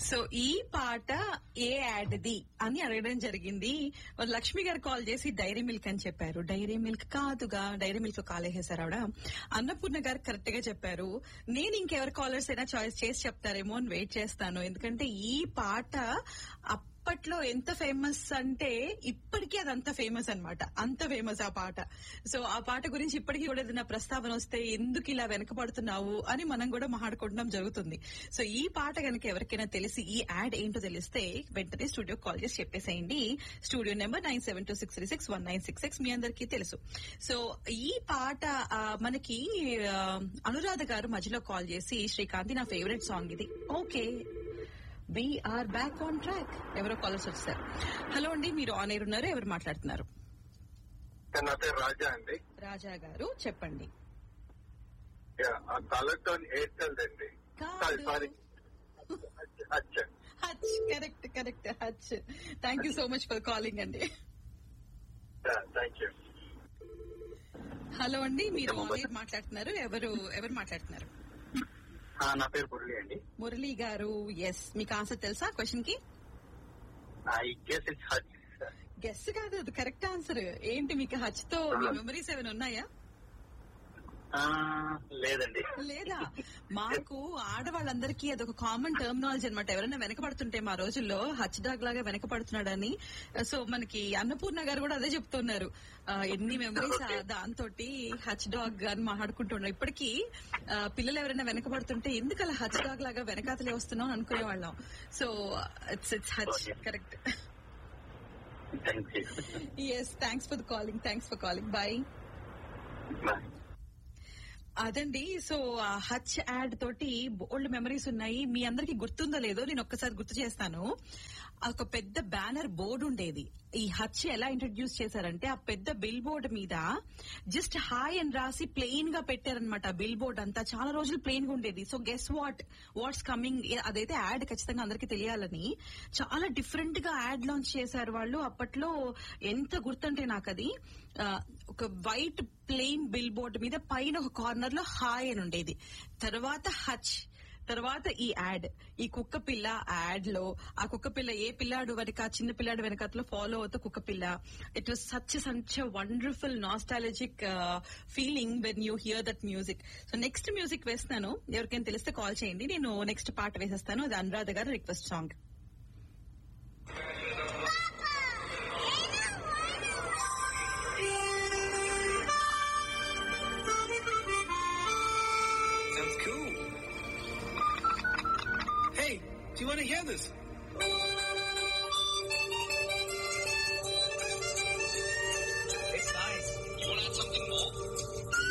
So ఈ పాట ఏ యాడ్ది అని అడగడం జరిగింది మరి లక్ష్మి గారు కాల్ చేసి డైరీ మిల్క్ అని చెప్పారు డైరీ మిల్క్ కాదుగా డైరీ మిల్క్ కాలేసేసారు ఆవిడ అన్నపూర్ణ గారు కరెక్ట్ గా చెప్పారు నేను ఇంకెవరి కాలర్స్ అయినా చాయిస్ చేసి చెప్తారేమో అని వెయిట్ చేస్తాను ఎందుకంటే ఈ పాట అప్పట్లో ఎంత ఫేమస్ అంటే ఇప్పటికీ అది అంత ఫేమస్ అన్నమాట అంత ఫేమస్ ఆ పాట సో ఆ పాట గురించి ఇప్పటికీ కూడా ఏదైనా ప్రస్తావన వస్తే ఎందుకు ఇలా వెనకబడుతున్నావు అని మనం కూడా మాట్లాడుకోవడం జరుగుతుంది సో ఈ పాట కనుక ఎవరికైనా తెలిసి ఈ యాడ్ ఏంటో తెలిస్తే వెంటనే స్టూడియో కాల్ చేసి చెప్పేసేయండి studio number nine seven two six three six one nine six six మీ అందరికీ తెలుసు సో ఈ పాట ఆ, మనకి ఆ, అనురాధ గారు మధ్యలో కాల్ చేసి శ్రీకాంతి నా ఫేవరెట్ సాంగ్ ఇది okay are back on track ఎవరో కాలర్స్ వచ్చారు హలో అండి మీరు ఆన్ ఎయిర్ ఉన్నారు ఎవరు మాట్లాడుతున్నారు నా పేరు రాజా అండి రాజా గారు చెప్పండి కలర్టోన్ ఎయిర్టెల్ అండి సారీ సారీ అచ్చా Hutch correct correct Hutch thank you so much for calling అండి థ్యాంక్ యూ హలో అండి మీరు ఆన్ ఎయిర్ మాట్లాడుతున్నారు ఎవరు ఎవరు మాట్లాడుతున్నారు నా పేరు మురళి అండి మురళి గారు ఎస్ మీకు ఆన్సర్ తెలుసా క్వశ్చన్ కి I guess it's Hutch guess కాదు అది కరెక్ట్ ఆన్సర్ ఏంటి మీకు హచ్ తో మీ మెమరీస్ ఏమైనా ఉన్నాయా లేదండి లేదా మాకు ఆడవాళ్ళందరికీ అదొక కామన్ టర్మినాలజీ అనమాట ఎవరైనా వెనకబడుతుంటే మా రోజుల్లో హచ్ డాగ్ లాగా వెనకబడుతున్నాడని సో మనకి అన్నపూర్ణ గారు కూడా అదే చెప్తున్నారు ఆ, ఎన్ని మెమరీస్ దాంతో హచ్ డాగ్ అని మాట్లాడుకుంటున్నారు ఇప్పటికీ ఆ, పిల్లలు ఎవరైనా వెనకబడుతుంటే ఎందుకు అలా హచ్ డాగ్ లాగా వెనకాతలే వస్తున్నాం అని అనుకునే వాళ్ళం so it's it's Hutch Okay. Correct thank you yes thanks for calling thanks for calling bye bye అదండి సో ఆ హచ్ యాడ్ తోటి బోల్డ్ మెమరీస్ ఉన్నాయి మీ అందరికి గుర్తుందో లేదో నేను ఒక్కసారి గుర్తు చేస్తాను ఒక పెద్ద బ్యానర్ బోర్డు ఉండేది ఈ హచ్ ఎలా ఇంట్రడ్యూస్ చేశారంటే ఆ పెద్ద బిల్ బోర్డు మీద జస్ట్ హాయ్ అని రాసి ప్లెయిన్ గా పెట్టారనమాట బిల్ బోర్డ్ అంతా చాలా రోజులు ప్లెయిన్ గా ఉండేది so guess what what's coming అదైతే యాడ్ ఖచ్చితంగా అందరికీ తెలియాలని చాలా డిఫరెంట్ గా యాడ్ లాంచ్ చేశారు వాళ్ళు అప్పట్లో ఎంత గుర్తుంటే నాకు అది ఆ, ఒక వైట్ ప్లెయిన్ బిల్ బోర్డ్ మీద పైన ఒక కార్నర్ లో హాయ్ అని ఉండేది తర్వాత హచ్ తర్వాత ఈ యాడ్ ఈ కుక్క పిల్ల యాడ్ లో ఆ కుక్క పిల్ల ఏ పిల్లాడు వెనక చిన్న పిల్లాడు వెనకట్లో ఫాలో అవుతూ కుక్క పిల్ల it was such such wonderful nostalgic feeling when you hear that music so next music వేస్తాను ఎవరికైనా తెలిస్తే కాల్ చేయండి నేను నెక్స్ట్ పాట వేసేస్తాను అది అనురాధ గారు request song Sounds cool. Hey, do you want to hear this?